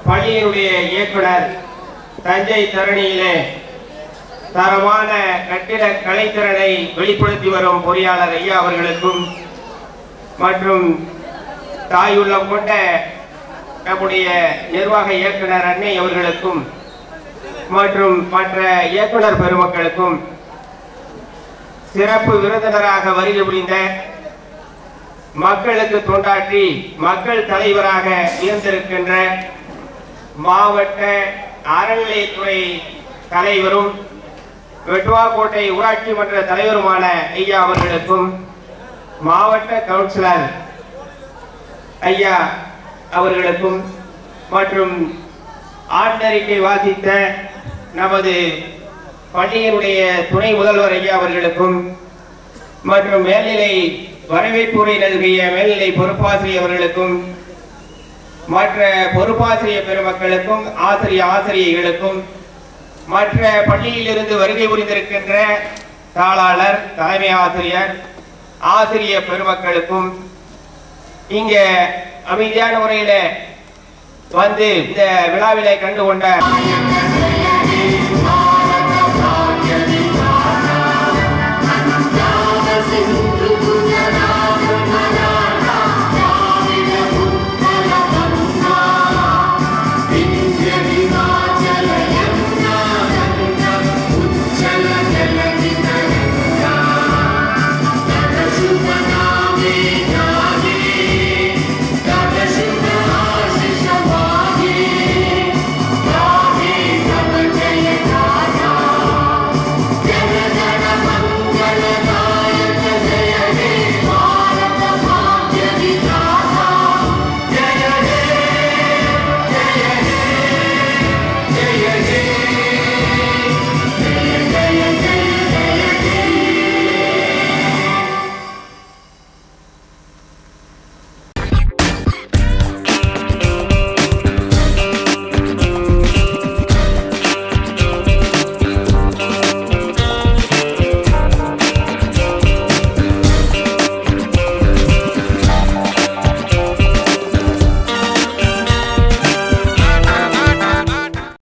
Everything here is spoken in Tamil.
பள்ளியினுடைய இயக்குனர் தஞ்சை தரணியிலே தரமான கட்டிட கலைத்திறனை வெளிப்படுத்தி வரும் பொறியாளர் ஐயா அவர்களுக்கும் மற்றும் தாயுள்ளம் கொண்ட நம்முடைய நிர்வாக இயக்குனர் அன்னை அவர்களுக்கும் மற்றும் மற்ற இயக்குனர் பெருமக்களுக்கும் சிறப்பு விருந்தினராக வருகை புரிந்த மக்களுக்கு தொண்டாற்றி மக்கள் தலைவராக இருந்திருக்கின்ற மாவட்ட அறநிலையத்துறை தலைவரும் வெட்டுவாக்கோட்டை ஊராட்சி மன்ற தலைவருமான ஐயா அவர்களுக்கும் மாவட்ட கவுன்சிலர் ஐயா அவர்களுக்கும் மற்றும் ஆண்டறிக்கை வாசித்த நமது பள்ளியினுடைய துணை முதல்வர் ஐயா அவர்களுக்கும் மற்றும் மேல்நிலை வரவேற்புரை நல்கிய மேல்நிலை பொறுப்பாசிரியர் அவர்களுக்கும் மற்ற பொறுப்பாசிரியர் பெருமக்களுக்கும் ஆசிரிய ஆசிரியர்களுக்கும் மற்ற பள்ளியிலிருந்து வருகை புரிந்திருக்கின்ற தாளாளர் தலைமை ஆசிரியர் ஆசிரிய பெருமக்களுக்கும் இங்க அமைதியான முறையில வந்து இந்த விழாவிலே கண்டு கொண்ட சிந்து